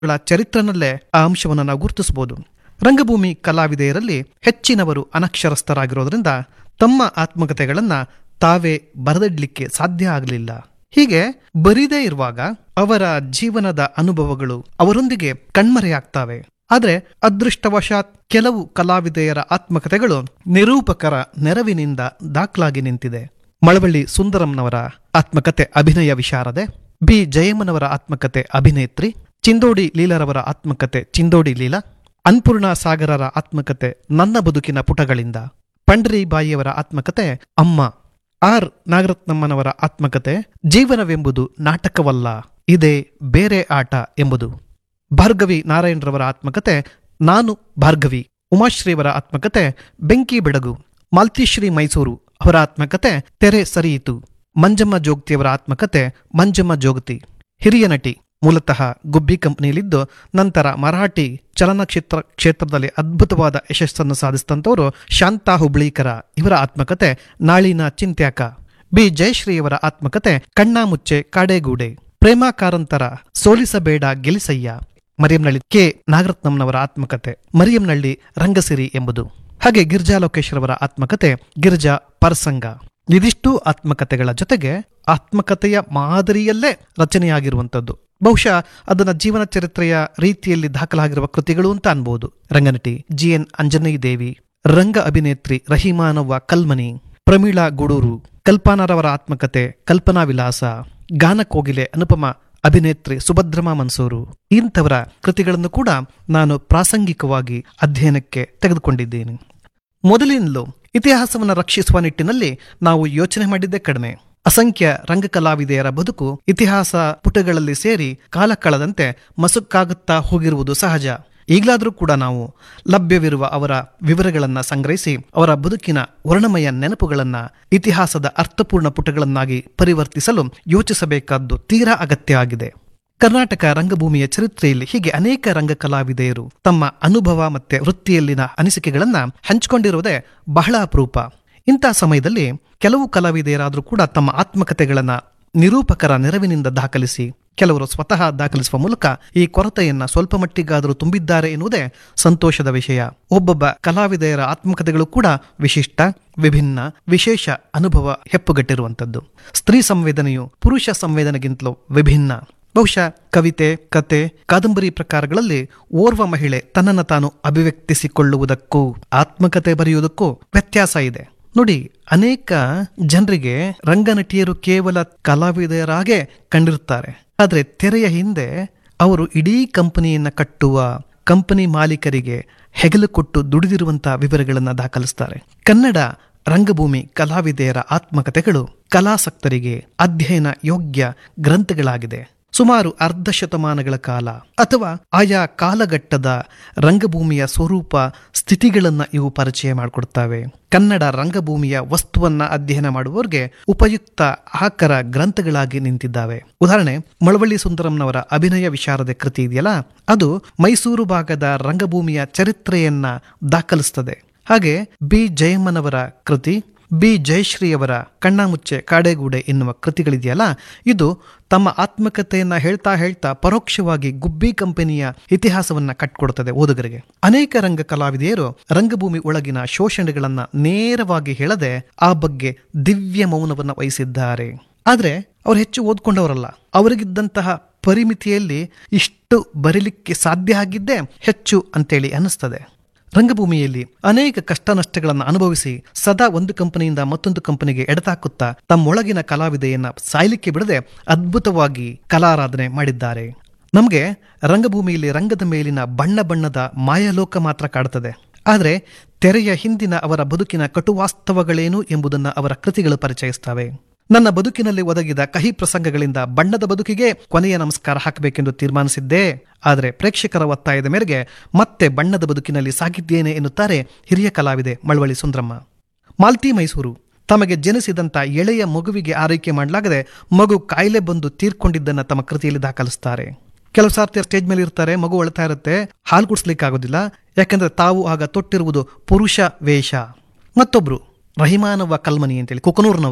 ಗಳ ಚರಿತ್ರನಲ್ಲೇ ಆ ಅಂಶವನ್ನು ನಾವು ಗುರುತಿಸಬಹುದು ರಂಗಭೂಮಿ ಕಲಾವಿದೆಯರಲ್ಲಿ ಹೆಚ್ಚಿನವರು ಅನಕ್ಷರಸ್ಥರಾಗಿರೋದ್ರಿಂದ ತಮ್ಮ ಆತ್ಮಕಥೆಗಳನ್ನ ತಾವೇ ಬರೆದಿಡ್ಲಿಕ್ಕೆ ಸಾಧ್ಯ ಆಗಲಿಲ್ಲ ಹೀಗೆ ಬರೀದೇ ಇರುವಾಗ ಅವರ ಜೀವನದ ಅನುಭವಗಳು ಅವರೊಂದಿಗೆ ಕಣ್ಮರೆಯಾಗ್ತವೆ ಆದ್ರೆ ಅದೃಷ್ಟವಶಾತ್ ಕೆಲವು ಕಲಾವಿದೆಯರ ಆತ್ಮಕಥೆಗಳು ನಿರೂಪಕರ ನೆರವಿನಿಂದ ದಾಖಲಾಗಿ ನಿಂತಿದೆ ಮಳವಳ್ಳಿ ಸುಂದರಂನವರ ಆತ್ಮಕತೆ ಅಭಿನಯ ವಿಶಾರದೆ ಬಿ ಜಯಮ್ಮನವರ ಆತ್ಮಕತೆ ಅಭಿನೇತ್ರಿ ಚಿಂದೋಡಿ ಲೀಲರವರ ಆತ್ಮಕತೆ ಚಿಂದೋಡಿ ಲೀಲಾ ಅನ್ಪೂರ್ಣ ಸಾಗರರ ಆತ್ಮಕತೆ ನನ್ನ ಬದುಕಿನ ಪುಟಗಳಿಂದ ಪಂಡರಿಬಾಯಿಯವರ ಆತ್ಮಕತೆ ಅಮ್ಮ ಆರ್ ನಾಗರತ್ನಮ್ಮನವರ ಆತ್ಮಕತೆ ಜೀವನವೆಂಬುದು ನಾಟಕವಲ್ಲ ಇದೇ ಬೇರೆ ಆಟ ಎಂಬುದು ಭಾರ್ಗವಿ ನಾರಾಯಣರವರ ಆತ್ಮಕತೆ ನಾನು ಭಾರ್ಗವಿ ಉಮಾಶ್ರೀಯವರ ಆತ್ಮಕತೆ ಬೆಂಕಿ ಬೆಡಗು ಮಾಲ್ತಿಶ್ರೀ ಮೈಸೂರು ಅವರ ಆತ್ಮಕತೆ ತೆರೆ ಸರಿಯಿತು ಮಂಜಮ್ಮ ಜೋಗತಿಯವರ ಆತ್ಮಕತೆ ಮಂಜಮ್ಮ ಜೋಗತಿ ಹಿರಿಯ ನಟಿ ಮೂಲತಃ ಗುಬ್ಬಿ ಕಂಪನಿಯಲ್ಲಿದ್ದು ನಂತರ ಮರಾಠಿ ಚಲನಚಿತ್ರ ಕ್ಷೇತ್ರದಲ್ಲಿ ಅದ್ಭುತವಾದ ಯಶಸ್ಸನ್ನು ಸಾಧಿಸಿದಂಥವರು ಶಾಂತಾ ಹುಬ್ಳೀಕರ ಇವರ ಆತ್ಮಕತೆ ನಾಳಿನ ಚಿಂತ್ಯಾಕ ಬಿ ಜಯಶ್ರೀಯವರ ಆತ್ಮಕತೆ ಕಣ್ಣಾಮುಚ್ಚೆ ಕಾಡೇಗೂಡೆ ಪ್ರೇಮಾ ಕಾರಂತರ ಸೋಲಿಸಬೇಡ ಗೆಲಿಸಯ್ಯ ಮರಿಯಂನಳ್ಳಿ ಕೆ ನಾಗರತ್ನಂನವರ ಆತ್ಮಕತೆ ಮರಿಯಂನಳ್ಳಿ ರಂಗಸಿರಿ ಎಂಬುದು ಹಾಗೆ ಗಿರ್ಜಾ ಲೋಕೇಶ್ವರವರ ಆತ್ಮಕತೆ ಗಿರ್ಜಾ ಪರ್ಸಂಗ ಇದಿಷ್ಟು ಆತ್ಮಕತೆಗಳ ಜೊತೆಗೆ ಆತ್ಮಕತೆಯ ಮಾದರಿಯಲ್ಲೇ ರಚನೆಯಾಗಿರುವಂಥದ್ದು ಬಹುಶಃ ಅದನ್ನ ಜೀವನ ಚರಿತ್ರೆಯ ರೀತಿಯಲ್ಲಿ ದಾಖಲಾಗಿರುವ ಕೃತಿಗಳು ಅಂತ ಅನ್ಬೋದು ರಂಗನಟಿ ಜಿ ಎನ್ ಅಂಜನೈ ದೇವಿ ರಂಗ ಅಭಿನೇತ್ರಿ ರಹಿಮಾನವ್ವ ಕಲ್ಮನಿ ಪ್ರಮೀಳಾ ಗೂಡೂರು ಕಲ್ಪನಾರವರ ಆತ್ಮಕತೆ ಕಲ್ಪನಾ ವಿಲಾಸ ಗಾನ ಕೋಗಿಲೆ ಅನುಪಮ ಅಭಿನೇತ್ರಿ ಸುಭದ್ರಮ ಮನ್ಸೂರು ಇಂಥವರ ಕೃತಿಗಳನ್ನು ಕೂಡ ನಾನು ಪ್ರಾಸಂಗಿಕವಾಗಿ ಅಧ್ಯಯನಕ್ಕೆ ತೆಗೆದುಕೊಂಡಿದ್ದೇನೆ ಮೊದಲಿನಲ್ಲೂ ಇತಿಹಾಸವನ್ನು ರಕ್ಷಿಸುವ ನಿಟ್ಟಿನಲ್ಲಿ ನಾವು ಯೋಚನೆ ಮಾಡಿದ್ದೇ ಕಡಿಮೆ ಅಸಂಖ್ಯ ರಂಗ ಕಲಾವಿದೆಯರ ಬದುಕು ಇತಿಹಾಸ ಪುಟಗಳಲ್ಲಿ ಸೇರಿ ಕಾಲ ಕಳೆದಂತೆ ಮಸುಕಾಗುತ್ತಾ ಹೋಗಿರುವುದು ಸಹಜ ಈಗಲಾದರೂ ಕೂಡ ನಾವು ಲಭ್ಯವಿರುವ ಅವರ ವಿವರಗಳನ್ನ ಸಂಗ್ರಹಿಸಿ ಅವರ ಬದುಕಿನ ವರ್ಣಮಯ ನೆನಪುಗಳನ್ನ ಇತಿಹಾಸದ ಅರ್ಥಪೂರ್ಣ ಪುಟಗಳನ್ನಾಗಿ ಪರಿವರ್ತಿಸಲು ಯೋಚಿಸಬೇಕಾದ್ದು ತೀರಾ ಅಗತ್ಯ ಆಗಿದೆ ಕರ್ನಾಟಕ ರಂಗಭೂಮಿಯ ಚರಿತ್ರೆಯಲ್ಲಿ ಹೀಗೆ ಅನೇಕ ರಂಗ ಕಲಾವಿದೆಯರು ತಮ್ಮ ಅನುಭವ ಮತ್ತೆ ವೃತ್ತಿಯಲ್ಲಿನ ಅನಿಸಿಕೆಗಳನ್ನ ಹಂಚಿಕೊಂಡಿರುವುದೇ ಬಹಳ ಅಪರೂಪ ಇಂಥ ಸಮಯದಲ್ಲಿ ಕೆಲವು ಕಲಾವಿದೆಯರಾದರೂ ಕೂಡ ತಮ್ಮ ಆತ್ಮಕತೆಗಳನ್ನ ನಿರೂಪಕರ ನೆರವಿನಿಂದ ದಾಖಲಿಸಿ ಕೆಲವರು ಸ್ವತಃ ದಾಖಲಿಸುವ ಮೂಲಕ ಈ ಕೊರತೆಯನ್ನ ಸ್ವಲ್ಪ ಮಟ್ಟಿಗಾದರೂ ತುಂಬಿದ್ದಾರೆ ಎನ್ನುವುದೇ ಸಂತೋಷದ ವಿಷಯ ಒಬ್ಬೊಬ್ಬ ಕಲಾವಿದೆಯರ ಆತ್ಮಕತೆಗಳು ಕೂಡ ವಿಶಿಷ್ಟ ವಿಭಿನ್ನ ವಿಶೇಷ ಅನುಭವ ಹೆಪ್ಪುಗಟ್ಟಿರುವಂಥದ್ದು ಸ್ತ್ರೀ ಸಂವೇದನೆಯು ಪುರುಷ ಸಂವೇದನೆಗಿಂತಲೂ ವಿಭಿನ್ನ ಬಹುಶಃ ಕವಿತೆ ಕತೆ ಕಾದಂಬರಿ ಪ್ರಕಾರಗಳಲ್ಲಿ ಓರ್ವ ಮಹಿಳೆ ತನ್ನನ್ನು ತಾನು ಅಭಿವ್ಯಕ್ತಿಸಿಕೊಳ್ಳುವುದಕ್ಕೂ ಆತ್ಮಕತೆ ಬರೆಯುವುದಕ್ಕೂ ವ್ಯತ್ಯಾಸ ಇದೆ ನೋಡಿ ಅನೇಕ ಜನರಿಗೆ ರಂಗನಟಿಯರು ಕೇವಲ ಕಲಾವಿದರಾಗೆ ಕಂಡಿರುತ್ತಾರೆ ಆದರೆ ತೆರೆಯ ಹಿಂದೆ ಅವರು ಇಡೀ ಕಂಪನಿಯನ್ನ ಕಟ್ಟುವ ಕಂಪನಿ ಮಾಲೀಕರಿಗೆ ಹೆಗಲು ಕೊಟ್ಟು ದುಡಿದಿರುವಂತಹ ವಿವರಗಳನ್ನು ದಾಖಲಿಸ್ತಾರೆ ಕನ್ನಡ ರಂಗಭೂಮಿ ಕಲಾವಿದೆಯರ ಆತ್ಮಕತೆಗಳು ಕಲಾಸಕ್ತರಿಗೆ ಅಧ್ಯಯನ ಯೋಗ್ಯ ಗ್ರಂಥಗಳಾಗಿದೆ ಸುಮಾರು ಅರ್ಧ ಶತಮಾನಗಳ ಕಾಲ ಅಥವಾ ಆಯಾ ಕಾಲಘಟ್ಟದ ರಂಗಭೂಮಿಯ ಸ್ವರೂಪ ಸ್ಥಿತಿಗಳನ್ನ ಇವು ಪರಿಚಯ ಮಾಡಿಕೊಡ್ತವೆ ಕನ್ನಡ ರಂಗಭೂಮಿಯ ವಸ್ತುವನ್ನ ಅಧ್ಯಯನ ಮಾಡುವವರಿಗೆ ಉಪಯುಕ್ತ ಆಕರ ಗ್ರಂಥಗಳಾಗಿ ನಿಂತಿದ್ದಾವೆ ಉದಾಹರಣೆ ಮಳವಳ್ಳಿ ಸುಂದರಂನವರ ಅಭಿನಯ ವಿಶಾರದೆ ಕೃತಿ ಇದೆಯಲ್ಲ ಅದು ಮೈಸೂರು ಭಾಗದ ರಂಗಭೂಮಿಯ ಚರಿತ್ರೆಯನ್ನ ದಾಖಲಿಸ್ತದೆ ಹಾಗೆ ಬಿ ಜಯಮ್ಮನವರ ಕೃತಿ ಬಿ ಜಯಶ್ರೀಯವರ ಕಣ್ಣಾಮುಚ್ಚೆ ಕಾಡೆಗೂಡೆ ಎನ್ನುವ ಕೃತಿಗಳಿದೆಯಲ್ಲ ಇದು ತಮ್ಮ ಆತ್ಮಕತೆಯನ್ನ ಹೇಳ್ತಾ ಹೇಳ್ತಾ ಪರೋಕ್ಷವಾಗಿ ಗುಬ್ಬಿ ಕಂಪನಿಯ ಇತಿಹಾಸವನ್ನ ಕಟ್ಕೊಡ್ತದೆ ಓದುಗರಿಗೆ ಅನೇಕ ರಂಗ ಕಲಾವಿದೆಯರು ರಂಗಭೂಮಿ ಒಳಗಿನ ಶೋಷಣೆಗಳನ್ನ ನೇರವಾಗಿ ಹೇಳದೆ ಆ ಬಗ್ಗೆ ದಿವ್ಯ ಮೌನವನ್ನ ವಹಿಸಿದ್ದಾರೆ ಆದ್ರೆ ಅವ್ರು ಹೆಚ್ಚು ಓದ್ಕೊಂಡವರಲ್ಲ ಅವರಿಗಿದ್ದಂತಹ ಪರಿಮಿತಿಯಲ್ಲಿ ಇಷ್ಟು ಬರೀಲಿಕ್ಕೆ ಸಾಧ್ಯ ಆಗಿದ್ದೇ ಹೆಚ್ಚು ಅಂತೇಳಿ ಅನ್ನಿಸ್ತದೆ ರಂಗಭೂಮಿಯಲ್ಲಿ ಅನೇಕ ಕಷ್ಟ ನಷ್ಟಗಳನ್ನು ಅನುಭವಿಸಿ ಸದಾ ಒಂದು ಕಂಪನಿಯಿಂದ ಮತ್ತೊಂದು ಕಂಪನಿಗೆ ಎಡತಾಕುತ್ತಾ ತಮ್ಮೊಳಗಿನ ಕಲಾವಿದೆಯನ್ನ ಸಾಯ್ಲಿಕ್ಕೆ ಬಿಡದೆ ಅದ್ಭುತವಾಗಿ ಕಲಾರಾಧನೆ ಮಾಡಿದ್ದಾರೆ ನಮಗೆ ರಂಗಭೂಮಿಯಲ್ಲಿ ರಂಗದ ಮೇಲಿನ ಬಣ್ಣ ಬಣ್ಣದ ಮಾಯಲೋಕ ಮಾತ್ರ ಕಾಡುತ್ತದೆ ಆದರೆ ತೆರೆಯ ಹಿಂದಿನ ಅವರ ಬದುಕಿನ ಕಟುವಾಸ್ತವಗಳೇನು ಎಂಬುದನ್ನು ಅವರ ಕೃತಿಗಳು ಪರಿಚಯಿಸ್ತವೆ ನನ್ನ ಬದುಕಿನಲ್ಲಿ ಒದಗಿದ ಕಹಿ ಪ್ರಸಂಗಗಳಿಂದ ಬಣ್ಣದ ಬದುಕಿಗೆ ಕೊನೆಯ ನಮಸ್ಕಾರ ಹಾಕಬೇಕೆಂದು ತೀರ್ಮಾನಿಸಿದ್ದೆ ಆದರೆ ಪ್ರೇಕ್ಷಕರ ಒತ್ತಾಯದ ಮೇರೆಗೆ ಮತ್ತೆ ಬಣ್ಣದ ಬದುಕಿನಲ್ಲಿ ಸಾಗಿದ್ದೇನೆ ಎನ್ನುತ್ತಾರೆ ಹಿರಿಯ ಕಲಾವಿದೆ ಮಳವಳ್ಳಿ ಸುಂದ್ರಮ್ಮ ಮಾಲ್ತಿ ಮೈಸೂರು ತಮಗೆ ಜನಿಸಿದಂತ ಎಳೆಯ ಮಗುವಿಗೆ ಆರೈಕೆ ಮಾಡಲಾಗದೆ ಮಗು ಕಾಯಿಲೆ ಬಂದು ತೀರ್ಕೊಂಡಿದ್ದನ್ನ ತಮ್ಮ ಕೃತಿಯಲ್ಲಿ ದಾಖಲಿಸ್ತಾರೆ ಕೆಲವು ಸಾರ್ತಿ ಸ್ಟೇಜ್ ಮೇಲೆ ಇರ್ತಾರೆ ಮಗು ಅಳ್ತಾ ಇರುತ್ತೆ ಹಾಲು ಕುಡಿಸ್ಲಿಕ್ಕೆ ಆಗೋದಿಲ್ಲ ಯಾಕಂದ್ರೆ ತಾವು ಆಗ ತೊಟ್ಟಿರುವುದು ಪುರುಷ ವೇಷ ಮತ್ತೊಬ್ರು ರಹಿಮಾನವ್ವ ಕಲ್ಮನಿ ಅಂತೇಳಿ ಕುಕನೂರ್ನವರು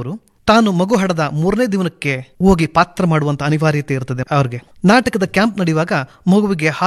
ತಾನು ಮಗು ಹಡದ ಮೂರನೇ ದಿನಕ್ಕೆ ಹೋಗಿ ಪಾತ್ರ ಮಾಡುವಂತ ಅನಿವಾರ್ಯತೆ ಇರ್ತದೆ ಅವ್ರಿಗೆ ನಾಟಕದ ಕ್ಯಾಂಪ್ ನಡೆಯುವಾಗ ಮಗುವಿಗೆ